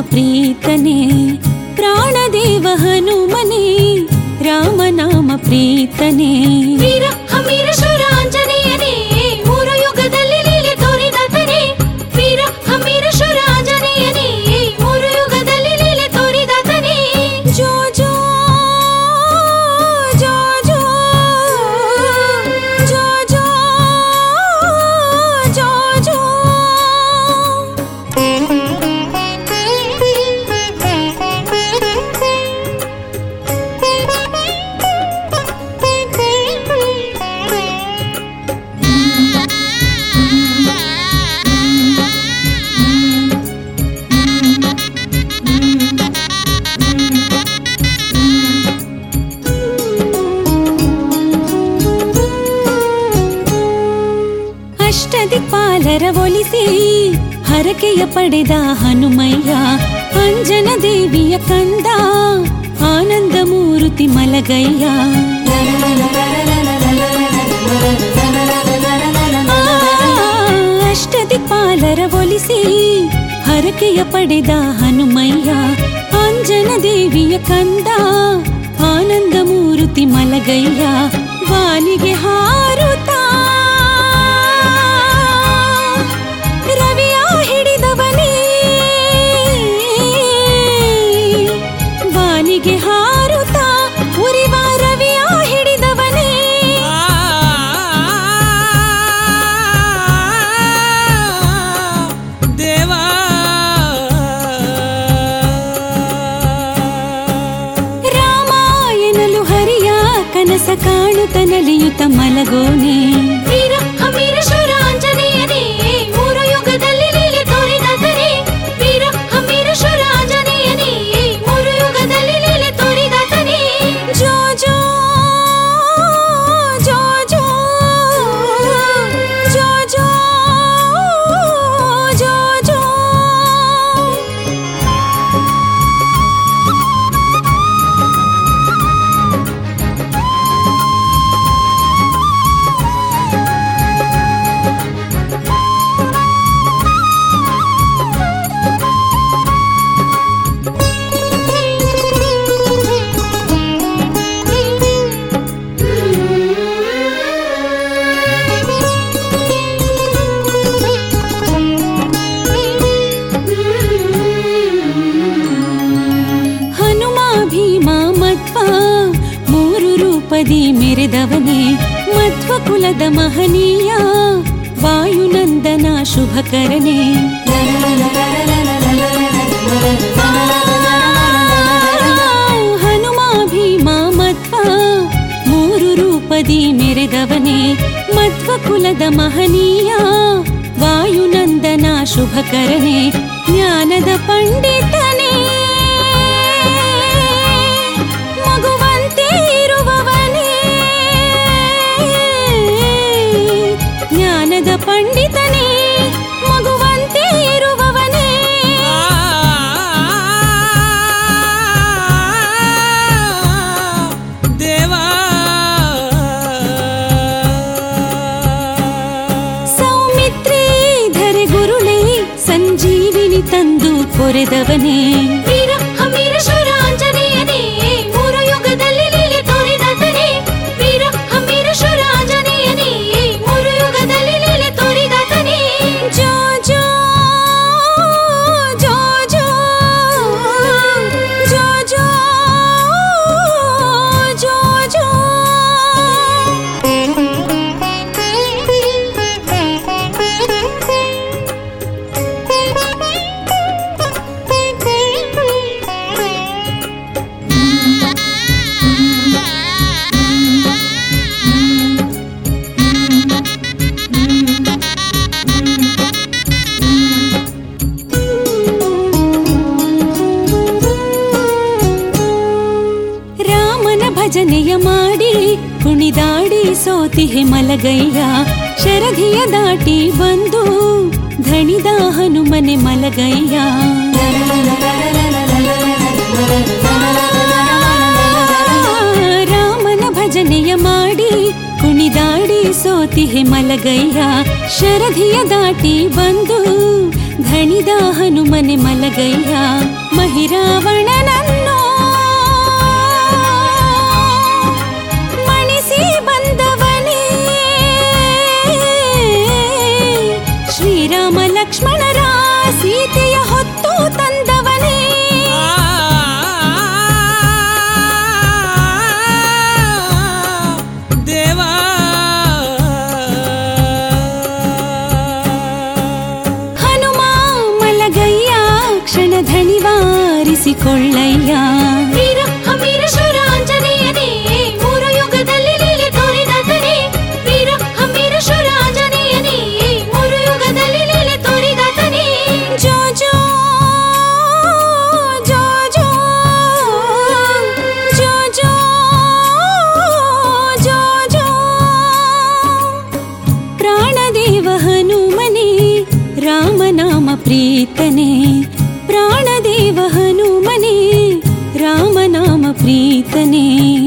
ಪ್ರೀತನೇ ಪ್ರಾಣದೇವ ಹನುಮನೇ ರಾಮನಾಮ ಪ್ರೀತನೇ ವೀರ ಹಮೀರ ಶೂರ ಆಂಜನೇಯನೇ ಮೂರು ಯುಗದಲ್ಲಿ ಲೀಲೆ ತೋರಿದಾತನೇ ವೀರ ಹಮೀರ ಶೂರ ಆಂಜನೇಯನೇ ಮೂರು ಯುಗದಲ್ಲಿ ಲೀಲೆ ತೋರಿದಾತನೇ ಜೋ ಜೋ ಜೋ ಜೋ ಜೋ ಜೋ ಜೋ ಜೋ ಅಷ್ಟದಿಕ್ಪಾಲರ ಒಲಿಸಿ ಹರಕೆಯ ಪಡೆದ ಹನುಮಯ್ಯ ಅಂಜನ ದೇವಿಯ ಕಂದ ಆನಂದ ಮೂರುತಿ ಮಲಗಯ್ಯ ಆ, ಅಷ್ಟದಿಕ್ಪಾಲರ ಒಲಿಸಿ ಹರಕೆಯ ಪಡೆದ ಹನುಮಯ್ಯ ಅಂಜನ ದೇವಿಯ ಕಂದ ಆನಂದ ಮೂರುತಿ ಮಲಗಯ್ಯ ವಾಲಿಗೆ ಹಾರುತ್ತಾ ರವಿಯ ಹಿಡಿದವನೇ ವಾನಿಗೆ ಹಾರುತ್ತಾ ಉರಿವ ರವಿಯ ಹಿಡಿದವನೇ ದೇವಾ ರಾಮಾಯಣಲು ಹರಿಯ ಕನಸ ಕಾಣುತ್ತ ನಲಿಯುತ್ತ ಮಲಗೋನೆ ವೀರ ಹಮೀರ ಶೂರ ಆಂಜನೇಯನೇ ಮೂರು ಯುಗದಲ್ಲಿ ಲೀಲೆ ತೋರಿದಾತನೇ ವೀರ ಹಮೀರ ಶೂರ ಆಂಜನೇಯನೇ ಮೂರು ಯುಗದಲ್ಲಿ ಲೀಲೆ ತೋರಿದಾತನೇ ಜೋ ಜೋ ಜೋ ಜೋ ಜೋ ಜೋ ಜೋ ಜೋ ಹನುಮ ಭೀಮ ಮಧ್ವ ಮೂರು ರೂಪದಿ ಮೆರೆದವನೇ ಮಧ್ವ ಕುಲದ ಮಹನೀಯ ವಾಯುನಂದನ ಶುಭಕರನೇ ಹನುಮ ಭೀಮ ಮಧ್ವ ಮೂರು ರೂಪದಿ ಮೆರೆದವನೇ ಮಧ್ವ ಕುಲದ ಮಹನೀಯ ವಾಯುನಂದನ ಶುಭಕರನೇ ಜ್ಞಾನದ ಪಂಡಿತನೇ ಮಗುವಂತೆ ಇರುವವನೇ ಜ್ಞಾನದ ಪಂಡಿತನೇ ಮಗುವಂತೆ ಇರುವವನೇ ದೇವಾ ಸೌಮಿತ್ರೇ ಧರೆ ಗುರುಳೇ ಸಂಜೀವಿನಿ ತಂದು ಕೊರೆದವನೇ ವೀರ ಹಮೀರ ಶೂರ ಆಂಜನೇಯನೇ ಮೂರು ಯುಗದಲ್ಲಿ ಲೀಲೆ ತೋರಿದಾತನೇ ವೀರ ಹಮೀರ ಶೂರ ಆಂಜನೇಯನೇ ಮೂರು ಯುಗದಲ್ಲಿ ಲೀಲೆ ತೋರಿದಾತನೇ ಜೋ ಜೋ ಜೋ ಜೋ ಜೋ ಜೋ ಜೋ ಜೋ ರಾಮನ ಭಜನೆಯ ಮಾಡಿ ಕುಣಿದಾಡಿ ಸೋತಿಹೆ ಮಲಗಯ್ಯ ಶರಧಿಯ ದಾಟಿ ಬಂದು ಧಣಿದ ಹನುಮನೆ ಮಲಗಯ್ಯ ರಾಮನ ಭಜನೆಯ ಮಾಡಿ ಕುಣಿದಾಡಿ ಸೋತಿಹೆ ಮಲಗಯ್ಯ ಶರಧಿಯ ದಾಟಿ ಬಂದು ಹಣಿದ ಹನುಮನೆ ಮಲಗಯ್ಯ ಮಹಿರಾವಣನನ್ನು ಮಣಿಸಿ ಬಂದವನೇ ಶ್ರೀರಾಮ ಲಕ್ಷ್ಮಣರ ಸೀತೆಯ ಹೊತ್ತು ತಂದವನೇ ದೇವಾ ಹನುಮ ಮಲಗಯ್ಯ ಕ್ಷಣ ಧಣಿವಾರಿಸಿಕೊಳ್ಳಯ್ಯ ವೀರ ಹಮೀರ ಶೂರ ಆಂಜನೇಯನೇ ಮೂರು ಯುಗದಲ್ಲಿ ಲೀಲೆ ತೋರಿದಾತನೇ ವೀರ ಹಮೀರ ಶೂರ ಆಂಜನೇಯನೇ ಮೂರು ಯುಗದಲ್ಲಿ ಲೀಲೆ ತೋರಿದಾತನೇ ಜೋ ಜೋ ಜೋ ಜೋ ಜೋ ಜೋ ಜೋ ಜೋ ಪ್ರಾಣದೇವ ಹನುಮನೆ ರಾಮನಾಮ ಪ್ರೀತನೆ ಪ್ರಾಣದೇವ ಹನುಮನೆ ರಾಮನಾಮ ಪ್ರೀತನೆ